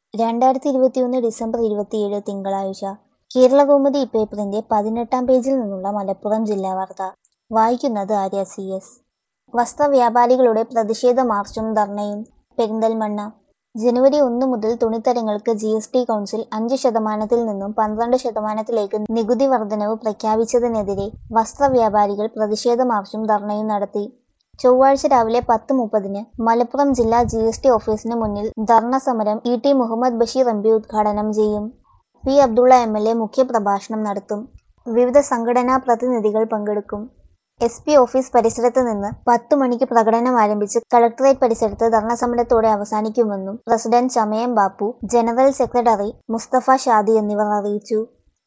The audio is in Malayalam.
രണ്ടായിരത്തി ഇരുപത്തിയൊന്ന് ഡിസംബർ ഇരുപത്തിയേഴ് തിങ്കളാഴ്ച കേരളകൗമുദി പേപ്പറിന്റെ പതിനെട്ടാം പേജിൽ നിന്നുള്ള മലപ്പുറം ജില്ലാ വാർത്ത വായിക്കുന്നത് ആര്യ സി എസ് വസ്ത്രവ്യാപാരികളുടെ പ്രതിഷേധ മാർച്ചും ധർണയും പെരിന്തൽമണ്ണ ജനുവരി ഒന്ന് മുതൽ തുണിത്തരങ്ങൾക്ക് ജി എസ് ടി കൗൺസിൽ അഞ്ച് ശതമാനത്തിൽ നിന്നും പന്ത്രണ്ട് ശതമാനത്തിലേക്ക് നികുതി വർധനവ് പ്രഖ്യാപിച്ചതിനെതിരെ വസ്ത്രവ്യാപാരികൾ പ്രതിഷേധ മാർച്ചും ധർണയും നടത്തി ചൊവ്വാഴ്ച രാവിലെ പത്ത് മുപ്പതിന് മലപ്പുറം ജില്ലാ ജി എസ് ടി ഓഫീസിന് മുന്നിൽ ധർണ സമരം E T Muhammad Basheer M P ഉദ്ഘാടനം ചെയ്യും P Abdulla M L A മുഖ്യപ്രഭാഷണം നടത്തും വിവിധ സംഘടനാ പ്രതിനിധികൾ പങ്കെടുക്കും എസ് പി ഓഫീസ് പരിസരത്ത് നിന്ന് പത്തു മണിക്ക് പ്രകടനം ആരംഭിച്ച് കളക്ടറേറ്റ് പരിസരത്ത് ധർണ സമരത്തോടെ അവസാനിക്കുമെന്നും president Chamayam Bapu general secretary Musthafa Shadi എന്നിവർ അറിയിച്ചു